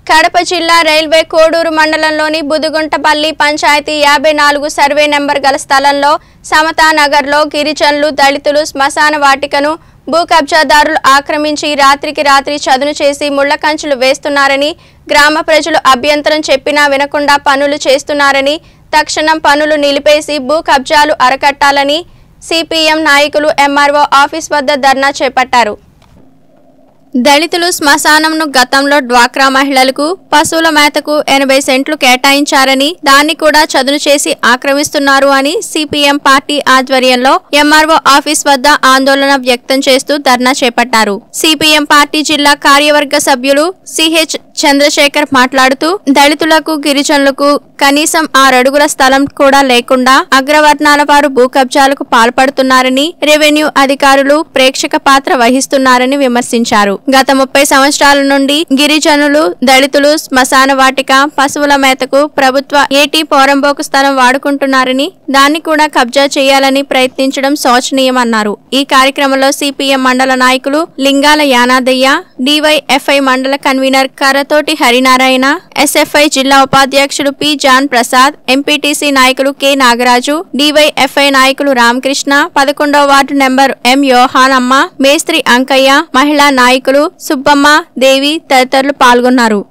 కడప జిల్లా రైల్వే కోడూరు మండలంలోని బుదుగుంటపల్లి పంచాయతీ యాభై నాలుగు సర్వే నెంబర్ గల స్థలంలో సమతా నగర్లో గిరిజనులు దళితులు శ్మశాన వాటికను భూ కబ్జాదారులు ఆక్రమించి రాత్రికి రాత్రి చదును చేసి ముళ్ల కంచులు వేస్తున్నారని గ్రామ ప్రజలు అభ్యంతరం చెప్పినా వినకుండా పనులు చేస్తున్నారని తక్షణం పనులు నిలిపేసి భూ కబ్జాలు అరకట్టాలని సిపిఎం నాయకులు ఎంఆర్ఓ ఆఫీస్ వద్ద ధర్నా చేపట్టారు దళితులు శ్మశానంను గతంలో డ్వాక్రా మహిళలకు పశువుల మేతకు ఎనభై సెంట్లు కేటాయించారని దాన్ని కూడా చదును చేసి ఆక్రమిస్తున్నారు అని సిపిఎం పార్టీ ఆధ్వర్యంలో ఎంఆర్ఓ ఆఫీస్ వద్ద ఆందోళన వ్యక్తం చేస్తూ ధర్నా చేపట్టారు సిపిఎం పార్టీ జిల్లా కార్యవర్గ సభ్యులు సిహెచ్ చంద్రశేఖర్ మాట్లాడుతూ దళితులకు గిరిజనులకు కనీసం ఆరడుగుల స్థలం కూడా లేకుండా అగ్రవర్ణాల వారు భూ కబ్జాలకు పాల్పడుతున్నారని రెవెన్యూ అధికారులు ప్రేక్షక పాత్ర వహిస్తున్నారని విమర్శించారు గత ముప్పై సంవత్సరాల నుండి గిరిజనులు దళితులు శ్మశాన వాటిక పశువుల మేతకు ప్రభుత్వ ఏటీ పోరంబోకు స్థలం వాడుకుంటున్నారని దాన్ని కూడా కబ్జా చేయాలని ప్రయత్నించడం శోచనీయమన్నారు ఈ కార్యక్రమంలో సిపిఎం మండల నాయకులు లింగాల యానాదయ్య డివైఎఫ్ఐ మండల కన్వీనర్ కరతోటి హరినారాయణ ఎస్ఎఫ్ఐ జిల్లా ఉపాధ్యక్షుడు పి జాన్ ప్రసాద్ ఎంపీటీసీ నాయకులు కె నాగరాజు డివైఎఫ్ఐ నాయకులు రామకృష్ణ పదకొండవ వార్డు నెంబర్ ఎం యోహానమ్మ మేస్త్రి అంకయ్య మహిళా నాయకులు సుబ్బమ్మ దేవి తదితరులు పాల్గొన్నారు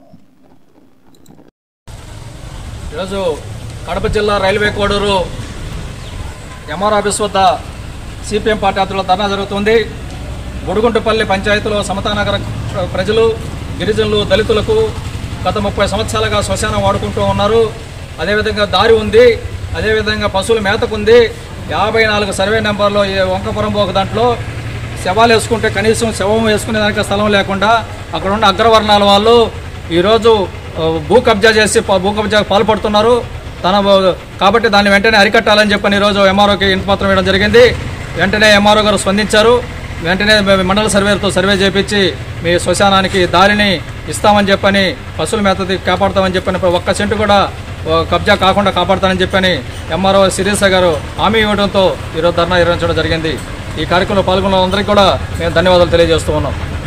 ఈరోజు కడప జిల్లా రైల్వే కోడూరు ఎంఆర్ ఆఫీస్ వద్ద సిపిఎం పార్టీ ఆధ్వర్యంలో ధర్నా జరుగుతుంది గుడుగుంటుపల్లి పంచాయతీలో సమతానగర ప్రజలు గిరిజనులు దళితులకు గత ముప్పై సంవత్సరాలుగా శ్మశానం వాడుకుంటూ ఉన్నారు అదేవిధంగా దారి ఉంది అదేవిధంగా పశువుల మేతకుంది యాభై నాలుగు సర్వే నెంబర్లో ఈ వంకపురం ఒక దాంట్లో శవాలు వేసుకుంటే కనీసం శవం వేసుకునే దానికి స్థలం లేకుండా అక్కడ ఉన్న అగ్రవర్ణాల వాళ్ళు ఈరోజు ఆ, భూ కబ్జా చేసి ప- భూ కబ్జా పాల్పడుతున్నారు తన కాబట్టి దాన్ని వెంటనే అరికట్టాలని చెప్పని ఈరోజు ఎంఆర్ఓకి ఇంటిపత్రం ఇవ్వడం జరిగింది వెంటనే ఎంఆర్ఓ గారు స్పందించారు వెంటనే మే- మండల సర్వేతో సర్వే చేపించి మీ శ్మశానానికి దారిని ఇస్తామని చెప్పని పశువుల మేతది కాపాడుతామని చెప్పని ఒక్క సెంటు కూడా ఓ, కబ్జా కాకుండా కాపాడుతానని చెప్పని ఎంఆర్ఓ శిరీష గారు హామీ ఇవ్వడంతో ఈరోజు ధర్నా నిర్వహించడం జరిగింది ఈ కార్యక్రమంలో పాల్గొన్న అందరికీ కూడా మేము ధన్యవాదాలు తెలియజేస్తూ ఉన్నాం